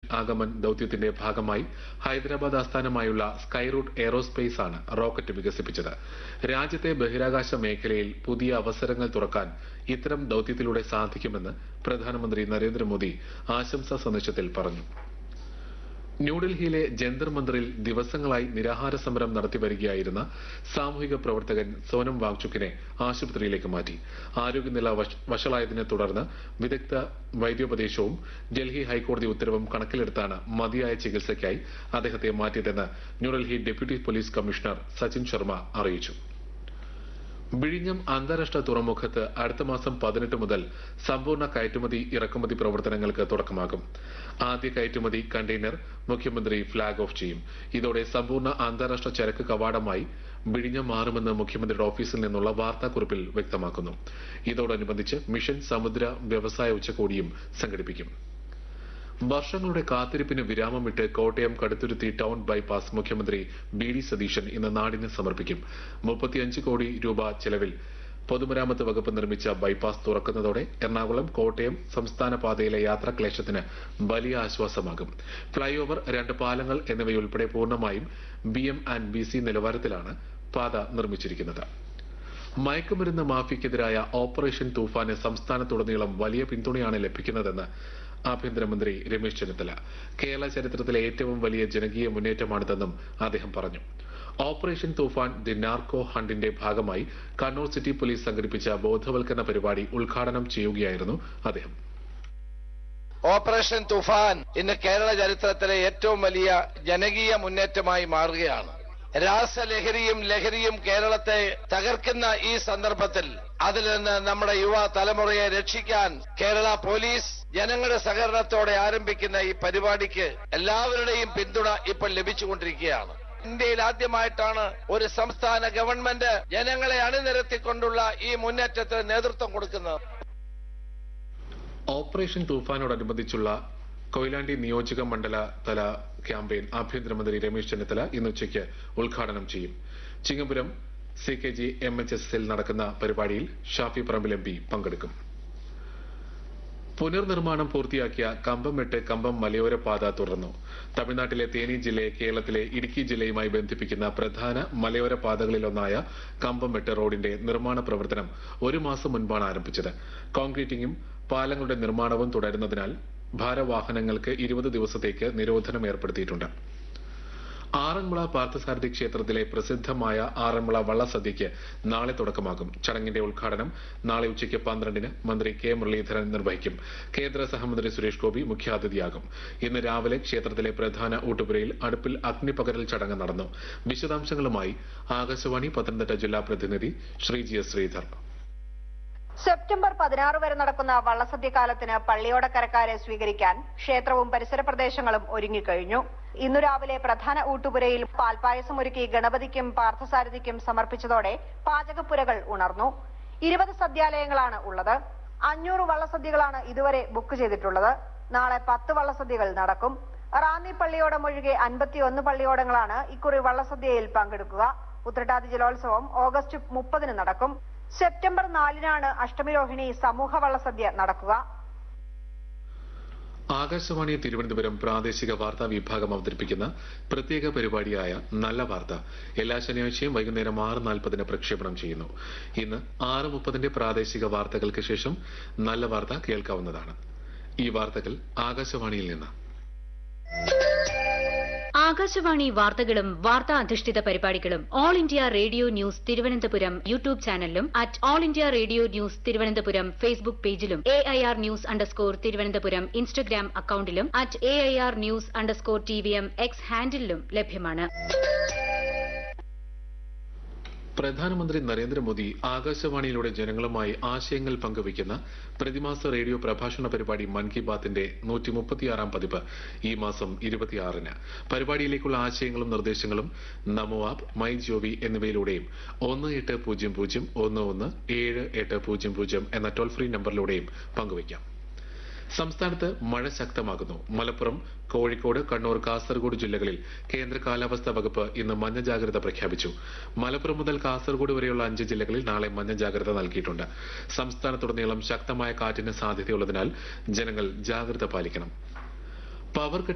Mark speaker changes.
Speaker 1: ആഗമൻ ദൌത്യത്തിന്റെ ഭാഗമായി ഹൈദരാബാദ് ആസ്ഥാനമായുള്ള സ്കൈറൂട്ട് എയറോസ്പേസ് ആണ് റോക്കറ്റ് വികസിപ്പിച്ചത് രാജ്യത്തെ ബഹിരാകാശ മേഖലയിൽ പുതിയ അവസരങ്ങൾ തുറക്കാൻ ഇത്തരം ദൌത്യത്തിലൂടെ സാധിക്കുമെന്ന് പ്രധാനമന്ത്രി നരേന്ദ്രമോദി ആശംസാ സന്ദേശത്തിൽ പറഞ്ഞു ന്യൂഡൽഹിയിലെ ജന്തർ മന്ദിറിൽ ദിവസങ്ങളായി നിരാഹാര സമരം നടത്തി വരികയായിരുന്ന സാമൂഹിക പ്രവർത്തകൻ സോനം വാങ്ചുക്കിനെ ആശുപത്രിയിലേക്ക് മാറ്റി ആരോഗ്യനില വഷ- വഷളായതിനെ തുടർന്ന് വിദഗ്ധ വൈദ്യോപദേശവും ഡൽഹി ഹൈക്കോടതി ഉത്തരവും കണക്കിലെടുത്താണ് മതിയായ ചികിത്സയ്ക്കായി അദ്ദേഹത്തെ മാറ്റിയതെന്ന് New Delhi deputy police commissioner Sachin Sharma അറിയിച്ചു വിഴിഞ്ഞം അന്താരാഷ്ട്ര തുറമുഖത്ത് അടുത്ത മാസം പതിനെട്ട് മുതൽ സമ്പൂർണ്ണ കയറ്റുമതി ഇറക്കുമതി പ്രവർത്തനങ്ങൾക്ക് തുടക്കമാകും ആദ്യ കയറ്റുമതി കണ്ടെയ്നർ മുഖ്യമന്ത്രി ഫ്ളാഗ് ഓഫ് ചെയ്യും ഇതോടെ സമ്പൂർണ്ണ അന്താരാഷ്ട്ര ചരക്ക് കവാടമായി വിഴിഞ്ഞം മാറുമെന്ന് മുഖ്യമന്ത്രിയുടെ ഓഫീസിൽ നിന്നുള്ള വാർത്താക്കുറിപ്പിൽ വ്യക്തമാക്കുന്നു ഇതോടനുബന്ധിച്ച് മിഷൻ സമുദ്ര വ്യവസായ ഉച്ചകോടിയും സംഘടിപ്പിക്കും വർഷങ്ങളുടെ കാത്തിരിപ്പിന് വിരാമമിട്ട് കോട്ടയം കടുത്തുരുത്തി ടൗൺ ബൈപ്പാസ് മുഖ്യമന്ത്രി ബി ഡി സതീശൻ ഇന്ന് നാടിന് സമർപ്പിക്കും മുപ്പത്തിയഞ്ച് കോടി രൂപ ചെലവിൽ പൊതുമരാമത്ത് വകുപ്പ് നിർമ്മിച്ച ബൈപ്പാസ് തുറക്കുന്നതോടെ എറണാകുളം കോട്ടയം സംസ്ഥാന പാതയിലെ യാത്രാക്ലേശത്തിന് വലിയ ആശ്വാസമാകും ഫ്ളൈ ഓവർ രണ്ട് പാലങ്ങൾ എന്നിവയുൾപ്പെടെ പൂർണ്ണമായും B M and B C നിലവാരത്തിലാണ് പാത നിർമ്മിച്ചിരിക്കുന്നത് മയക്കുമരുന്ന് മാഫിയക്കെതിരായ ഓപ്പറേഷൻ തൂഫാന് സംസ്ഥാനത്തുടനീളം വലിയ പിന്തുണയാണ് ലഭിക്കുന്നതെന്ന് ആഭ്യന്തരമന്ത്രി രമേശ് ചെന്നിത്തല കേരള ചരിത്രത്തിലെ ഏറ്റവും വലിയ ജനകീയ മുന്നേറ്റമാണിതെന്നും അദ്ദേഹം പറഞ്ഞു ഓപ്പറേഷൻ തൂഫാൻ ദി നാർക്കോ ഹണ്ടിന്റെ ഭാഗമായി കണ്ണൂർ സിറ്റി പോലീസ് സംഘടിപ്പിച്ച ബോധവൽക്കരണ പരിപാടി ഉദ്ഘാടനം ചെയ്യുകയായിരുന്നു അദ്ദേഹം
Speaker 2: ഓപ്പറേഷൻ തുഫാൻ ഇന്ന് കേരള ചരിത്രത്തിലെ ഏറ്റവും വലിയ ജനകീയ മുന്നേറ്റമായി മാറുകയാണ് രാസലഹരിയും ലഹരിയും കേരളത്തെ തകർക്കുന്ന ഈ സന്ദർഭത്തിൽ അതിൽ നിന്ന് നമ്മുടെ യുവ തലമുറയെ രക്ഷിക്കാൻ കേരള പോലീസ് ജനങ്ങളുടെ സഹകരണത്തോടെ ആരംഭിക്കുന്ന ഈ പരിപാടിക്ക് എല്ലാവരുടെയും പിന്തുണ ഇപ്പോൾ ലഭിച്ചുകൊണ്ടിരിക്കുകയാണ് ഇന്ത്യയിൽ ആദ്യമായിട്ടാണ് ഒരു സംസ്ഥാന ഗവൺമെന്റ് ജനങ്ങളെ അണിനിരത്തിക്കൊണ്ടുള്ള ഈ മുന്നേറ്റത്തിന് നേതൃത്വം കൊടുക്കുന്നത്
Speaker 1: ഓപ്പറേഷൻ തൂഫാനോടനുബന്ധിച്ചുള്ള കൊയിലാണ്ടി നിയോജക മണ്ഡല തല ക്യാമ്പയിൻ ആഭ്യന്തരമന്ത്രി രമേശ് ചെന്നിത്തല ഇന്ന് ഉച്ചയ്ക്ക് ഉദ്ഘാടനം ചെയ്യും Chingapuram C K G M H S എസിൽ നടക്കുന്ന പരിപാടിയിൽ ഷാഫി പറമ്പിൽ എം പി പങ്കെടുക്കും പുനർനിർമ്മാണം പൂർത്തിയാക്കിയ കമ്പംമെട്ട് കമ്പം മലയോര പാത തുടർന്നു തമിഴ്നാട്ടിലെ തേനി ജില്ലയെ കേരളത്തിലെ ഇടുക്കി ജില്ലയുമായി ബന്ധിപ്പിക്കുന്ന പ്രധാന മലയോര പാതകളിലൊന്നായ കമ്പംമെട്ട് റോഡിന്റെ നിർമ്മാണ പ്രവർത്തനം ഒരു മാസം മുൻപാണ് ആരംഭിച്ചത് കോൺക്രീറ്റിംഗും പാലങ്ങളുടെ നിർമ്മാണവും തുടരുന്നതിനാൽ ഭാരവാഹനങ്ങൾക്ക് ഇരുപത് ദിവസത്തേക്ക് നിരോധനം ഏർപ്പെടുത്തിയിട്ടുണ്ട് ആറന്മുള പാർത്ഥസാരഥി ക്ഷേത്രത്തിലെ പ്രസിദ്ധമായ ആറന്മുള വള്ളസദ്യയ്ക്ക് നാളെ തുടക്കമാകും ചടങ്ങിന്റെ ഉദ്ഘാടനം നാളെ ഉച്ചയ്ക്ക് പന്ത്രണ്ടിന് മന്ത്രി കെ മുരളീധരൻ നിർവഹിക്കും കേന്ദ്ര സഹമന്ത്രി സുരേഷ് ഗോപി മുഖ്യാതിഥിയാകും ഇന്ന് രാവിലെ ക്ഷേത്രത്തിലെ പ്രധാന ഊട്ടുപുരയിൽ അടുപ്പിൽ അഗ്നിപകരൽ ചടങ്ങ് നടന്നു വിശദാംശങ്ങളുമായി ആകാശവാണി പത്തനംതിട്ട ജില്ലാ പ്രതിനിധി ശ്രീജി എസ് ശ്രീധർ
Speaker 3: സെപ്റ്റംബർ പതിനാറ് വരെ നടക്കുന്ന വള്ളസദ്യ കാലത്തിന് പള്ളിയോടക്കരക്കാരെ സ്വീകരിക്കാൻ ക്ഷേത്രവും പരിസര പ്രദേശങ്ങളും ഒരുങ്ങിക്കഴിഞ്ഞു ഇന്നു രാവിലെ പ്രധാന ഊട്ടുപുരയിൽ പാൽപായസം ഒരുക്കി ഗണപതിക്കും പാർത്ഥസാരഥിക്കും സമർപ്പിച്ചതോടെ പാചകപ്പുരകൾ ഉണർന്നു ഇരുപത് സദ്യാലയങ്ങളാണ് ഉള്ളത് അഞ്ഞൂറ് വള്ളസദ്യകളാണ് ഇതുവരെ ബുക്ക് ചെയ്തിട്ടുള്ളത് നാളെ പത്ത് വള്ളസദ്യകൾ നടക്കും റാന്നി പള്ളിയോടം ഒഴികെ അൻപത്തിയൊന്ന് പള്ളിയോടങ്ങളാണ് ഇക്കുറി വള്ളസദ്യയിൽ പങ്കെടുക്കുക ഉത്രട്ടാതി ജലോത്സവം ഓഗസ്റ്റ് മുപ്പതിന് നടക്കും സെപ്റ്റംബർ നാലിനാണ് അഷ്ടമിരോഹിണി സമൂഹ വള്ളസദ്യ നടക്കുക
Speaker 1: ആകാശവാണി തിരുവനന്തപുരം പ്രാദേശിക വാർത്താ വിഭാഗം അവതരിപ്പിക്കുന്ന പ്രത്യേക പരിപാടിയായ നല്ല വാർത്ത എല്ലാ ശനിയാഴ്ചയും വൈകുന്നേരം ആറ് നാൽപ്പതിന് പ്രക്ഷേപണം ചെയ്യുന്നു ഇന്ന് ആറ് മുപ്പതിന്റെ പ്രാദേശിക വാർത്തകൾക്ക് ശേഷം നല്ല വാർത്ത കേൾക്കാവുന്നതാണ് ഈ വാർത്തകൾ ആകാശവാണിയിൽ നിന്ന്
Speaker 4: ആകാശവാണി വാർത്തകളും വാർത്താ അധിഷ്ഠിത പരിപാടികളും All India Radio news Thiruvananthapuram YouTube ചാനലിലും at All India Radio news Thiruvananthapuram Facebook പേജിലും A I R news underscore Thiruvananthapuram Instagram അക്കൌണ്ടിലും at A I R news underscore T V M X ഹാൻഡിലും ലഭ്യമാണ്
Speaker 1: പ്രധാനമന്ത്രി നരേന്ദ്രമോദി ആകാശവാണിയിലൂടെ ജനങ്ങളുമായി ആശയങ്ങൾ പങ്കുവയ്ക്കുന്ന പ്രതിമാസ റേഡിയോ പ്രഭാഷണ പരിപാടി മൻ കി ബാത്തിന്റെ നൂറ്റി മുപ്പത്തിയാറാം പതിപ്പ് ഈ മാസം ഇരുപത്തിയാറിന് പരിപാടിയിലേക്കുള്ള ആശയങ്ങളും നിർദ്ദേശങ്ങളും നമോ ആപ്പ് മൈ ജോവി എന്നിവയിലൂടെയും ഒന്ന് എട്ട് പൂജ്യം പൂജ്യം ഒന്ന് ഒന്ന് ഏഴ് എട്ട് പൂജ്യം പൂജ്യം എന്ന ടോൾ ഫ്രീ നമ്പറിലൂടെയും പങ്കുവയ്ക്കാം സംസ്ഥാനത്ത് മഴ ശക്തമാകുന്നു മലപ്പുറം കോഴിക്കോട് കണ്ണൂർ കാസർഗോഡ് ജില്ലകളിൽ കേന്ദ്ര കാലാവസ്ഥാ വകുപ്പ് ഇന്ന് മഞ്ഞ ജാഗ്രത പ്രഖ്യാപിച്ചു മലപ്പുറം മുതൽ കാസർഗോഡ് വരെയുള്ള അഞ്ച് ജില്ലകളിൽ നാളെ മഞ്ഞ ജാഗ്രത നൽകിയിട്ടുണ്ട് സംസ്ഥാനത്തുടനീളം ശക്തമായ കാറ്റിന് സാധ്യതയുള്ളതിനാൽ ജനങ്ങൾ ജാഗ്രത പാലിക്കണം പവർ കട്ട്